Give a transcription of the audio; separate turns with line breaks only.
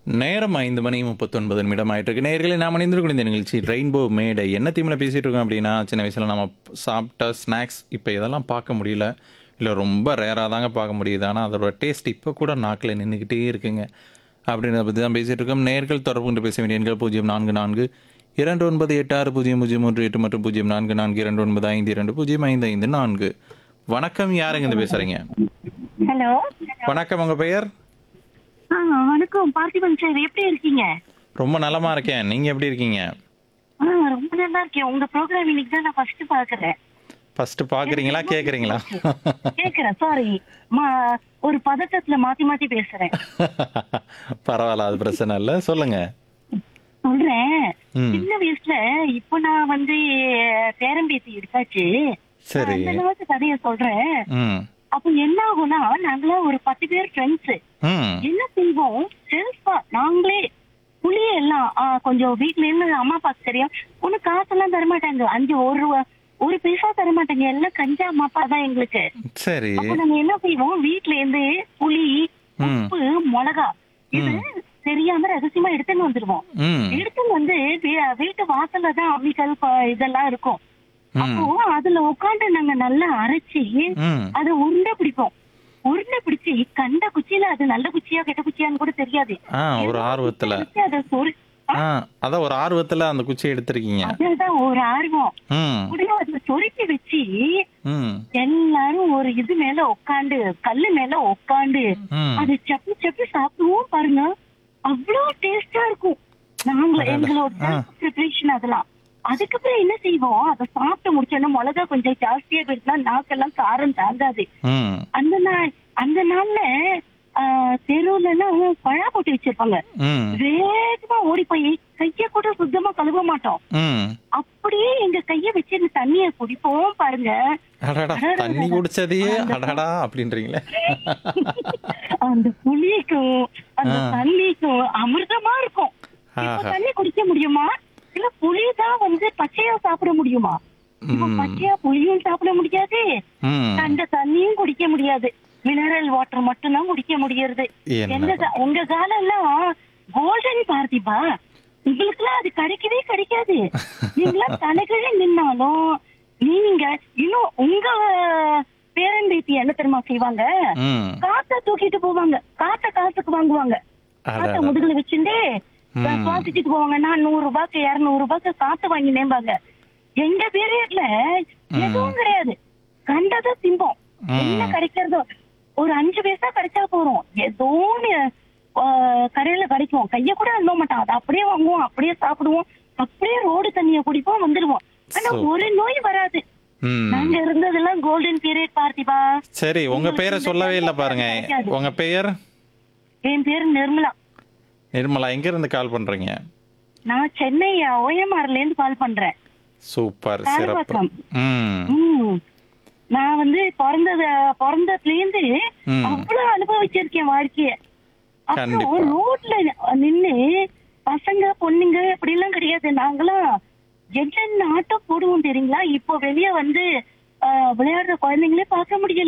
நேரம் ஐந்து மணி முப்பத்தொன்பது நிமிடம் ஆயிட்டு இருக்கு நேர்களை நாம் அணிந்திருக்கணும் இந்த நிகழ்ச்சி ரெயின்போ மேடை என்ன தீமில் பேசிட்டு இருக்கோம் அப்படின்னா சின்ன வயசில் நம்ம சாப்பிட்ட ஸ்நாக்ஸ் இப்போ இதெல்லாம் பார்க்க முடியல இல்லை ரொம்ப ரேராக தாங்க பார்க்க முடியுது ஆனால் அதோட டேஸ்ட் இப்போ கூட நாக்கில் நின்றுக்கிட்டே இருக்குங்க அப்படின்றத பற்றி தான் பேசிட்டு இருக்கோம் நேர்கள் தொடர்பு கொண்டு பேச வேண்டிய எண்கள் பூஜ்ஜியம் நான்கு நான்கு இரண்டு ஒன்பது எட்டு ஆறு பூஜ்ஜியம் பூஜ்ஜியம் மூன்று எட்டு மற்றும் பூஜ்ஜியம் நான்கு நான்கு இரண்டு ஒன்பது ஐந்து இரண்டு பூஜ்ஜியம் ஐந்து ஐந்து நான்கு வணக்கம் யாருங்க இருந்து பேசுறீங்க
ஹலோ
வணக்கம் உங்க பெயர்
ஆ வணக்கம் பார்த்திபன் சார் எப்படி இருக்கீங்க
ரொம்ப நலமா இருக்கேன் நீங்க எப்படி இருக்கீங்க
ஆ ரொம்ப நல்லா இருக்கேன் உங்க ப்ரோக்ராம் இன்னைக்கு தான் நான் ஃபர்ஸ்ட் பாக்குறேன்
ஃபர்ஸ்ட் பாக்குறீங்களா கேக்குறீங்களா
கேக்குறேன் சாரி ஒரு பதட்டத்துல மாத்தி மாத்தி பேசுறேன்
பரவாயில்ல அது பிரச்சனை இல்ல சொல்லுங்க
சொல்றேன்
ம்.
சின்ன வயசுல இப்ப நான் வந்து பேரம்பேத்தி எடுத்தாச்சு
சரி
அந்த அளவுக்கு கதைய சொல்றேன்
ம்
அப்ப என்ன ஆகும்னா நாங்களாம் ஒரு பத்து பேர் ஃப்ரெண்ட்ஸ்
ம்
என்ன செய்வோம் செல்ஃபா நாங்களே புளிய எல்லாம் ஆ, கொஞ்சம் வீட்ல இருந்து அம்மா அப்பாக்கு தெரியும் ஒண்ணு காசெல்லாம் தர மாட்டாங்க அஞ்சு ஒரு ரூபா ஒரு பைசா தர மாட்டாங்க எல்லாம் கஞ்சா அம்மா அப்பா தான் எங்களுக்கு
சரி
அப்ப நாங்க என்ன செய்வோம் வீட்ல இருந்து புளி
ம்.
உப்பு மிளகா இது தெரியாம ரகசியமா எடுத்துன்னு வந்துருவோம்
ம்
எடுத்துன்னு வந்து வீ- வீட்டு வாசல்ல தான் அம்மிக்கல் ப- இதெல்லாம் இருக்கும்
ம்
அப்போ அதுல உட்காந்து நாங்க நல்லா அரைச்சி
ம்
அதை உருண்டை பிடிப்போம் உருண்டை பிடிச்சி கண்ட குச்சியில அது நல்ல குச்சியா கெட்ட குச்சியான்னு கூட தெரியாது
ஆ ஒரு ஆர்வத்துல
வச்சு அதை சொரு
ஆ அதான் ஒரு ஆர்வத்துல அந்த குச்சியை எடுத்திருக்கீங்க
அதுதான் ஒரு ஆர்வம்
ம்
உடனே அதை சொருக்கி வச்சு
ம்
எல்லாரும் ஒரு இது மேல உட்காந்து கல்லு மேல உட்காந்து
ம்
அது சப்பி சப்பி சாப்பிடுவோம் பாருங்க அவ்வளவு டேஸ்டா இருக்கும் நாங்க
அடடா.
எங்களோட
ஆ.
ப்ரிப்பரேஷன் அதெல்லாம் அதுக்கப்புறம் என்ன செய்வோம் அதை சாப்பிட்டு முடிச்சோன்னா மிளகா கொஞ்சம் ஜாஸ்தியா போயிடுச்சுன்னா நாக்கெல்லாம் காரம் தாங்காது
ம்
அந்த நாள் அந்த நாள்ல தெருவுல எல்லாம் பழா போட்டு வச்சிருப்பாங்க
ம்
வேகமா ஓடி போய் கைய கூட சுத்தமா கழுவ மாட்டோம்
ம்
அப்படியே எங்க கைய வச்சு இந்த தண்ணிய குடிப்போம் பாருங்க
அடடா தண்ணி குடிச்சதையே அடடா அப்படின்றீங்களே
அந்த புளிக்கும் அந்த
ஆ.
தண்ணிக்கும் அமிர்தமா இருக்கும் இப்ப
ஆஹா.
தண்ணி குடிக்க முடியுமா இல்ல புளிதான் வந்து பச்சையா சாப்பிட முடியுமா இப்ப
ம்
பச்சையா புளியும் சாப்பிட முடியாது
ம்
அந்த தண்ணியும் குடிக்க முடியாது மினரல் வாட்டர் மட்டும் தான் குடிக்க முடியறது
என்ன
எங்க கா- உங்க காலம் எல்லாம் கோல்டன் பார்த்திபா உங்களுக்குலாம் அது கிடைக்கவே கிடைக்காது நீங்களாம் தலைகீழ நின்னாலும் நீங்க இன்னும் உங்க பேரன்பேத்தி என்ன தெரியுமா செய்வாங்க
ம்
காத்த தூக்கிட்டு போவாங்க காத்த காசுக்கு வாங்குவாங்க காத்த
அடடா.
முதுகுல வச்சுட்டு
ம்.
சுவாசிச்சுட்டு போவாங்க நான் நூறு ரூபாய்க்கு இருநூறு ரூபாய்க்கு காத்து வாங்கி நேம்பாங்க எங்க பீரியட்ல எதுவும் கிடையாது கண்டதை திம்போம்
ம்.
என்ன கிடைக்கிறதோ ஒரு அஞ்சு பைசா கிடைச்சா போறோம் ஏதோ ஒண்ணு, ஆ, கடையில கிடைக்கும் கைய கூட அள்ள மாட்டோம் அதை அப்படியே வாங்குவோம் அப்படியே சாப்பிடுவோம் அப்படியே ரோடு தண்ணிய குடிப்போம் வந்துடுவோம் ஆனா
So-
ஒரு நோய் வராது
ம்
நாங்க இருந்ததெல்லாம் கோல்டன் பீரியட் பார்த்திபா
சரி உங்க பெயரை சொல்லவே இல்லை பாருங்க உங்க பெயர்
என் பேரு நிர்மலா
நிர்மலா எங்க இருந்து கால் பண்றீங்க
நான் சென்னை ஓஎம்ஆர்ல இருந்து கால் பண்றேன்
சூப்பர் சிறப்பு
தாரவாக்கம்.
ம்
ம். நான் வந்து பிறந்தது பிறந்ததுல இருந்து
ம்.
அவ்வளவு அனுபவிச்சிருக்கேன் வாழ்க்கைய அப்புறம்
கண்டிப்பா.
ரோட்ல நின்னு பசங்க பொண்ணுங்க அப்படி எல்லாம் கிடையாது நாங்களாம் என்னென்ன ஆட்டம் போடுவோம் தெரியுங்களா இப்போ வெளிய வந்து ஆஹ், விளையாடுற குழந்தைங்களே பார்க்க முடியல